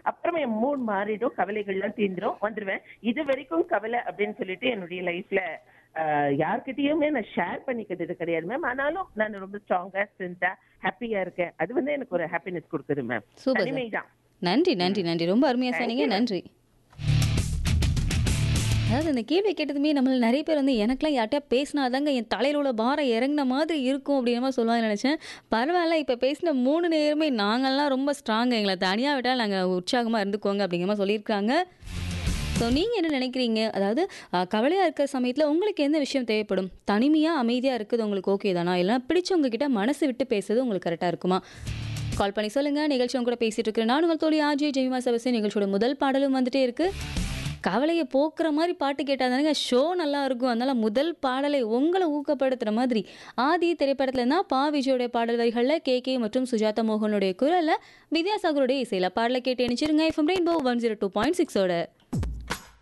அப்புறம் என் மூட் மாறிடும் கவலைகள்லாம் தீந்துரும் வந்துருவேன் இது வரைக்கும் கவலை அப்படின்னு சொல்லிட்டு என்னுடைய லைஃப்ல யார்கிட்டயுமே நான் ஷேர் பண்ணிக்கிறது கிடையாது மேம் ஆனாலும் நான் ரொம்ப ஸ்ட்ராங்கா ஸ்ட்ரென்த்தா ஹாப்பியா இருக்கேன் அது வந்து எனக்கு ஒரு ஹாப்பினஸ் கொடுக்குது மேம் Super, sir. தனிமைதான் நன்றி நன்றி நன்றி ரொம்ப அருமையாக Thank சொன்னீங்க you, ma'am. நன்றி அதாவது இந்த கேள்வி கேட்டதுமே நம்மள நிறைய பேர் வந்து எனக்கெல்லாம் யார்ட்டையா பேசினாதாங்க என் தலையில உள்ள பாரம் இறங்கின மாதிரி இருக்கும் அப்படின்ற மாதிரி சொல்லுவாங்க நினச்சேன் பரவாயில்ல இப்போ பேசின மூணு நேரமே நாங்கள்லாம் ரொம்ப ஸ்ட்ராங் எங்களை தனியாக விட்டால் நாங்கள் உற்சாகமாக இருந்துக்கோங்க அப்படிங்கிற மாதிரி சொல்லியிருக்காங்க ஸோ நீங்கள் என்ன நினைக்கிறீங்க அதாவது கவலையாக இருக்கிற சமயத்தில் உங்களுக்கு எந்த விஷயம் தேவைப்படும் தனிமையாக அமைதியாக இருக்குது உங்களுக்கு ஓகே தானா இல்லைனா பிடிச்சவங்க கிட்ட மனசு விட்டு பேசுறது உங்களுக்கு கரெக்டாக இருக்குமா கால் பண்ணி சொல்லுங்கள் நிகழ்ச்சி உங்க கூட பேசிட்டு இருக்கிறேன் நான் உங்கள் தோழி ஆஜி ஜெய்மா சபசி நிகழ்ச்சியோட முதல் பாடலும் வந்துட்டே இருக்கு கவலையை போக்குற மாதிரி பாட்டு கேட்டால் தானேங்க ஷோ நல்லா இருக்கும் அதனால முதல் பாடலை உங்களை ஊக்கப்படுத்துகிற மாதிரி ஆதி திரைப்படத்தில் இருந்தால் பா விஜயோடைய பாடல் வரிகளில் கே கே மற்றும் சுஜாதா மோகனுடைய குரலில் வித்யாசாகருடைய இசையில் பாடலை கேட்டு இணைச்சிருங்க F M rainbow one zero two point சிக்ஸோட